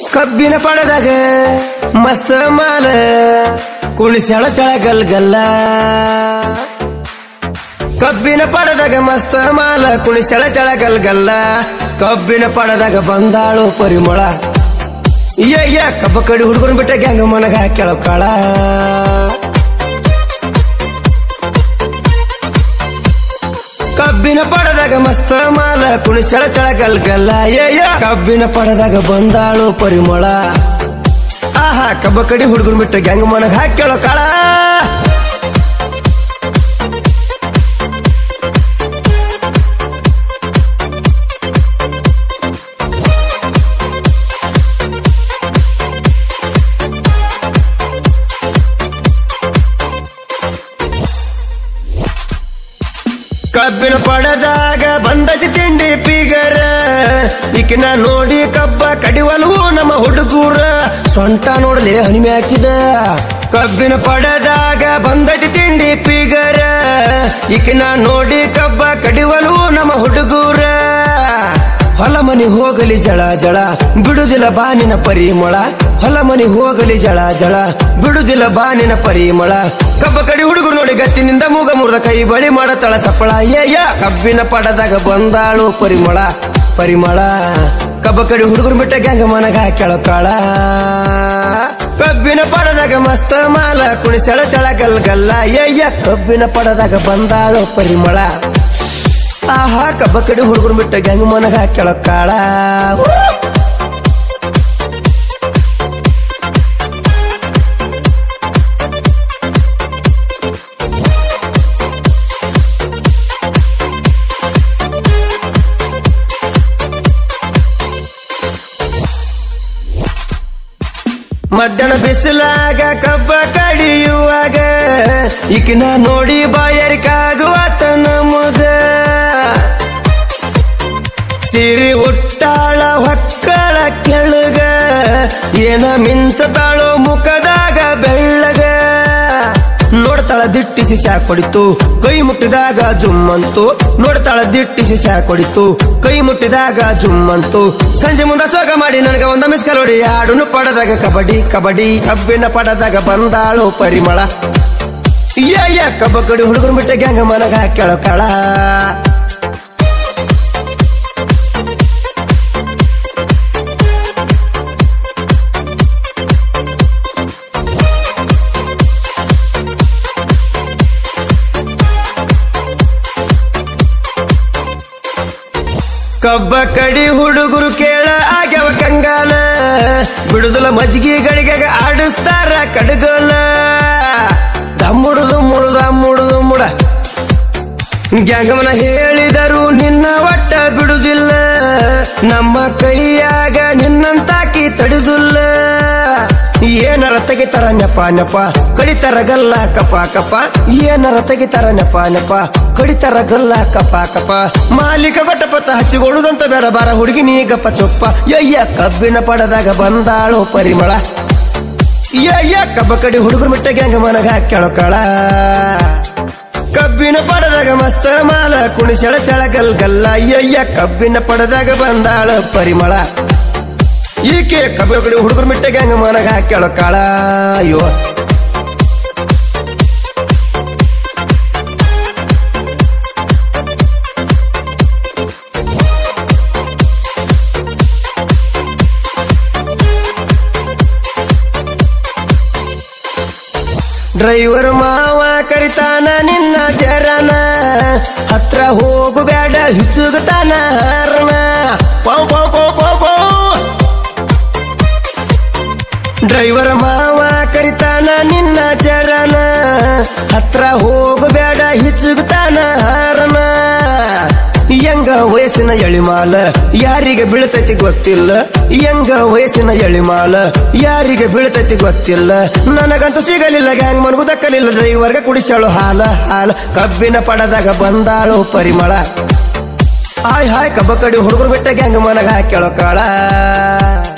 ಕಬ್ಬಿನ ಪಡದಾಗ ಮಸ್ತ್ ಮಾಲ ಕುಣಿಸೆಳ ಚಳ ಗಲ್ ಗಲ್ಲ ಕಬ್ಬಿನ ಪಡದಾಗ ಮಸ್ತ್ ಮಾಲ ಕುಣಿಸೆಳ ಚಳ ಗಲ್ ಗಲ್ಲ ಕಬ್ಬಿನ ಪಡದಾಗ ಬಂದಾಳು ಪರಿಮಳ ಏ ಕಬ್ಬ ಕಡಿ ಹುಡುಗರು ಬಿಟ್ಟ ಗ್ಯಾಂಗ ಮನಗ ಹಾಕ್ಯಾಳ ಕಾಳ ಕಬ್ಬಿನ ಪಡದಾಗ ಮಸ್ತ ಮಾಲ ಕುಣಿಸಳ ಚಳ ಗಲ್ ಗಲ್ಲ ಏ ಕಬ್ಬಿನ ಪಡದಾಗ ಬಂದಾಳು ಪರಿಮಳ ಆಹಾ ಕಬ್ಬ ಕಡಿ ಹುಡುಗರು ಬಿಟ್ಟ ಗ್ಯಾಂಗ ಮನಗ ಹಾಕ್ಯಾಳ ಕಾಳ ಕಬ್ಬಿನ ಪಡದಾಗ ಬಂದತಿ ತಿಂಡಿ ಪಿಗರ ಈಕಿನ ನೋಡಿ ಕಬ್ಬ ಕಡಿವಲ್ವು ನಮ್ಮ ಹುಡುಗೂರ ಸೊಂಟ ನೋಡ್ಲಿ ಹಣಿಮೆ ಹಾಕಿದ ಕಬ್ಬಿನ ಪಡದಾಗ ಬಂದತಿ ತಿಂಡಿ ಪಿಗರ ಈಕಿನ ನೋಡಿ ಕಬ್ಬ ಕಡಿವಲ್ವು ನಮ್ಮ ಹುಡುಗೂರ ಹೊಲ ಮನಿ ಹೋಗಲಿ ಜಳ ಜಳ ಬಿಡುದಿಲ್ಲ ಬಾನಿನ ಪರಿಮಳ ಹೊಲ ಮನಿ ಹೋಗಲಿ ಜಳ ಜಳ ಬಿಡುದಿಲ್ಲ ಬಾನಿನ ಪರಿಮಳ ಕಬ್ಬ ಕಡಿ ಹುಡುಗರು ನೋಡಿ ಗತ್ತಿನಿಂದ ಮೂಗ ಮುರಿದ ಕೈ ಬಳಿ ಮಾಡತಳ ಸಪ್ಪಳ ಏಯ ಕಬ್ಬಿನ ಪಡದಾಗ ಬಂದಾಳು ಪರಿಮಳ ಪರಿಮಳ ಕಬ್ಬ ಕಡಿ ಹುಡುಗರು ಬಿಟ್ಟ ಗ್ಯಾಂಗ ಮನಗ ಕೆಳ ಕಾಳ ಕಬ್ಬಿನ ಪಡದಾಗ ಮಸ್ತ ಮಾಲ ಕುಣಿಸಳ ಚಳ ಗಲ್ ಗಲ್ಲ ಏಯ್ಯ ಕಬ್ಬಿನ ಪಡದಾಗ ಬಂದಾಳು ಪರಿಮಳ ಆಹಾ ಕಬ್ಬ ಕಡಿ ಹುಡುಗರು ಬಿಟ್ಟ ಗ್ಯಾಂಗ ಮನಗ ಕೆಳ ಕಾಳ ಮಧ್ಯಾಹ್ನ ಬಿಸಿಲಾಗ ಕಬ್ಬ ಕಡಿಯುವಾಗ ಈಕಿನ ನೋಡಿ ಬಾಯರಿಕಾಗುವಾತ ನಮಗ ಸಿರಿ ಉಟ್ಟಾಳ ಹೊಕ್ಕಳ ಕೆಳಗ ಏನ ಮಿಂಚತಾಳೋ ಮುಖದಾಗ ಬೆಳ್ಳಗ ನೋಡ್ತಾಳ ದಿಟ್ಟಿಸಿ ಚಾ ಕೊಡಿತು ಕೈ ಮುಟ್ಟಿದಾಗ ಜುಮ್ಮಂತು ನೋಡ್ತಾಳ ದಿಟ್ಟಿಸಿ ಚಾ ಕೊಡಿತು ಕೈ ಮುಟ್ಟಿದಾಗ ಜುಮ್ಮಂತು ಸಂಜೆ ಮುಂದ ಸೋಗ ಮಾಡಿ ನನಗ ಒಂದ ಮಿಸ್ಕಲ್ ಹೊಡಿ ಆಡುನು ಪಡದಾಗ ಕಬಡ್ಡಿ ಕಬಡ್ಡಿ ಕಬ್ಬಿನ ಪಡದಾಗ ಬಂದಾಳು ಪರಿಮಳ ಯ ಕಬ್ಬ ಕಡಿ ಹುಡುಗರು ಬಿಟ್ಟ ಗ್ಯಾಂಗ ಮನಗ ಕೆಳ ಕಳ ಕಬ್ಬ ಕಡಿ ಹುಡುಗರು ಕೇಳ ಆಗ್ಯವ ಕಂಗಾಲ ಬಿಡುದಲ ಮಜ್ಜಿಗೆಗಳಿಗೆ ಆಡಿಸ್ತಾರ ಕಡಗಲ ದಮ್ಮುಡುದು ಮುಡುದ ಮುಡುದು ಮುಡ ಗ್ಯಾಂಗಮನ ಹೇಳಿದರು ನಿನ್ನ ಒಟ್ಟ ಬಿಡುದಿಲ್ಲ ನಮ್ಮ ಕೈಯಾಗ ನಿನ್ನಂತಾಕಿ ತಡಿದುಲ್ಲ ಏನರ ತೆಗಿತಾರ ನೆಪ ನೆಪ ಕಡಿತಾರ ಗಲ್ಲ ಕಪ ಕಪ ಏನರ ತೆಗಿತಾರ ನೆಪ ನೆಪ ಕಡಿತಾರ ಗಲ್ಲ ಕಪ ಕಪ ಮಾಲೀಕ ಬಟ್ಟಪತ್ತ ಹಚ್ಚಿಗೊಡುದಂತ ಬೇಡ ಬಾರ ಹುಡುಗಿ ನೀ ಗಪ್ಪ ಚೊಪ್ಪ ಯಯ್ಯ ಕಬ್ಬಿನ ಪಡದಾಗ ಬಂದಾಳು ಪರಿಮಳ ಯಯ್ಯ ಕಬ್ಬ ಕಡಿ ಹುಡುಗರು ಮಿಟ್ಟ ಗ್ಯಾಂಗ ಮನಗ ಕೆಳೋ ಕಳ ಕಬ್ಬಿನ ಪಡದಾಗ ಮಸ್ತ ಮಾಲ ಕುಣಿಸಳ ಚಳ ಗಲ್ ಗಲ್ಲ ಅಯ್ಯಯ್ಯ ಕಬ್ಬಿನ ಪಡದಾಗ ಬಂದಾಳ ಪರಿಮಳ ಈಕೆ ಕಬ್ಬಿನ ಕಡೆ ಹುಡುಗರು ಮಿಟ್ಟ ಗ್ಯಾಂಗ ಮನಗ ಕೆಳೋ ಕಾಳ ಅಯ್ಯೋ ಡ್ರೈವರ್ ಮಾವ ಕರಿತಾನ ನಿನ್ನ ಜರನ ಹತ್ರ ಹೋಗು ಬ್ಯಾಡ ಹಿಸುಗತಾನ ಹರಣ ಪೌ ಪೌ ಪೌ ಪೌ ಪೌ ಡ್ರೈವರ್ ಮಾವ ಕರಿತಾನ ನಿನ್ನ ಜರನ ಹತ್ರ ಹೋಗು ಬ್ಯಾಡ ಹಿಸುಗತಾನ ಹರಣ ಯಂಗ ವಯಸ್ಸಿನ ಎಳಿಮಾಲ ಯಾರಿಗೆ ಬೀಳ್ತೈತಿ ಗೊತ್ತಿಲ್ಲ ಯಂಗ ವಯಸ್ಸಿನ ಎಳಿಮಾಲ ಯಾರಿಗೆ ಬೀಳ್ತೈತಿ ಗೊತ್ತಿಲ್ಲ ನನಗಂತೂ ಸಿಗಲಿಲ್ಲ ಗ್ಯಾಂಗ್ ಮನಗೂ ದಕ್ಕಲಿಲ್ಲ ಡ್ರೈವರ್ಗೆ ಕುಡಿಸಾಳು ಹಾಲ ಹಾಲ ಕಬ್ಬಿನ ಪಡದಾಗ ಬಂದಾಳು ಪರಿಮಳ ಹಾಯ್ ಹಾಯ್ ಕಬ್ಬ ಕಡಿ ಹುಡುಗರು ಬಿಟ್ಟ ಗ್ಯಾಂಗ್ ಮನಗ ಹಾಕ್ಯಾಳೋ ಕಾಳ